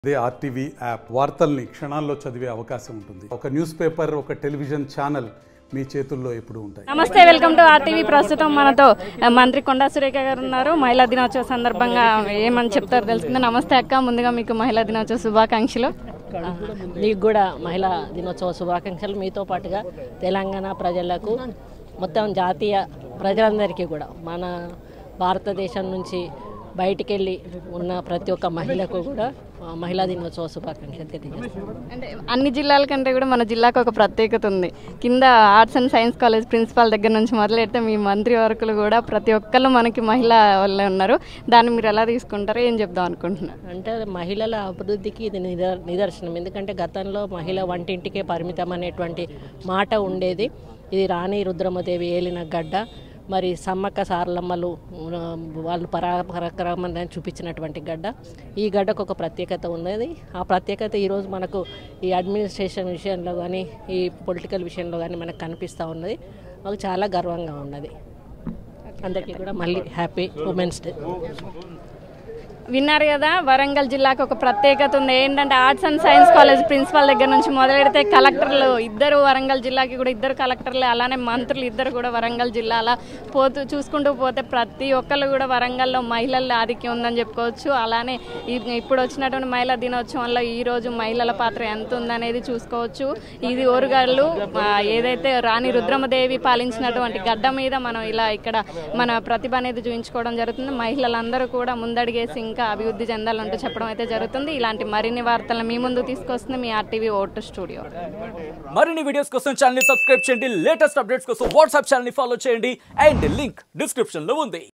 అదే RTV app వార్తల్ని క్షణాల్లో చదివే అవకాశం ఉంటుంది ఒక న్యూస్ పేపర్ ఒక టెలివిజన్ ఛానల్ మీ చేతుల్లో ఎప్పుడూ ఉంటాయి నమస్తే వెల్కమ్ టు ఆర్టీవీ ప్రస్తుతం మనతో ఆ, మంత్రి కొండా సురేఖ గారు ఉన్నారు మహిళా దినోత్సవ సందర్భంగా ఏమని చెప్తారు తెలుసుకుందా నమస్తే అక్క ముందుగా మీకు మహిళా దినోత్సవ శుభాకాంక్షలు మీకు కూడా మహిళా దినోత్సవ శుభాకాంక్షలు మీతో పాటుగా తెలంగాణ ప్రజలకు మొత్తం జాతీయ ప్రజలందరికీ కూడా మన భారతదేశం నుంచి బయటికి వెళ్ళి ఉన్న ప్రతి ఒక్క మహిళకు కూడా ఆ, మహిళా దినోత్సవ శుభాకాంక్షలు తెలియజేస్తాను అంటే అన్ని జిల్లాల కంటే కూడా మన జిల్లాకు ఒక ప్రత్యేకత ఉంది కింద arts and science college principal దగ్గర నుంచి మొదలెడితే మీ మంత్రి వర్కులు కూడా ప్రతి ఒక్కళ్ళు మనకి మహిళ వాళ్ళే ఉన్నారు దాన్ని మీరు ఎలా తీసుకుంటారో ఏం చెప్దాం అనుకుంటున్నారు అంటే మహిళల అభివృద్ధికి ఇది నిదర్ నిదర్శనం ఎందుకంటే గతంలో మహిళ వంటింటికే పరిమితం అనేటువంటి మాట ఉండేది ఇది రాణి రుద్రమదేవి ఏలిన గడ్డ మరి సమ్మక్క సారలమ్మలు ఆ, వాళ్ళు పరా పరాక్రమాన్ని చూపించినటువంటి గడ్డ ఈ గడ్డకు ఒక ప్రత్యేకత ఉన్నది ఆ ప్రత్యేకత ఈరోజు మనకు ఈ అడ్మినిస్ట్రేషన్ విషయంలో కానీ ఈ పొలిటికల్ విషయంలో కానీ మనకు కనిపిస్తూ ఉన్నది మాకు చాలా గర్వంగా ఉన్నది అందరికీ కూడా మళ్ళీ హ్యాపీ ఉమెన్స్ డే విన్నారు కదా వరంగల్ జిల్లాకు ఒక ప్రత్యేకత ఉంది ఏంటంటే arts and science college principal దగ్గర నుంచి మొదలెడితే కలెక్టర్లు ఇద్దరు వరంగల్ జిల్లాకి కూడా ఇద్దరు కలెక్టర్లు అలానే మంత్రులు ఇద్దరు కూడా వరంగల్ జిల్లా అలా పోతూ చూసుకుంటూ పోతే ప్రతి ఒక్కళ్ళు కూడా వరంగల్లో మహిళల ఆధిక్యం ఉందని చెప్పుకోవచ్చు అలానే ఈ- ఇప్పుడు వచ్చినటువంటి మహిళా దినోత్సవంలో ఈ రోజు మహిళల పాత్ర ఎంత ఉందనేది చూసుకోవచ్చు ఇది ఓరుగాళ్ళు ఆ, ఏదైతే రాణి రుద్రమదేవి పాలించినటువంటి గడ్డ మీద మనం ఇలా ఇక్కడ మన ప్రతిభ అనేది చూపించుకోవడం జరుగుతుంది మహిళలందరూ కూడా ముందడిగేసి ఇంకా అభివృద్ధి చెందాలంటూ చెప్పడం అయితే జరుగుతుంది ఇలాంటి మరిన్ని వార్తలను మీ ముందు తీసుకొస్తుంది మీ ఆర్టీవీ ఓటు స్టూడియో మరిన్ని వీడియోస్ కోసం ఛానల్ ని సబ్స్క్రైబ్ చేయండి లేటెస్ట్ అప్డేట్స్ కోసం వాట్సాప్ ఛానల్ ని ఫాలో చేయండి అండ్ లింక్ డిస్క్రిప్షన్ లో ఉంది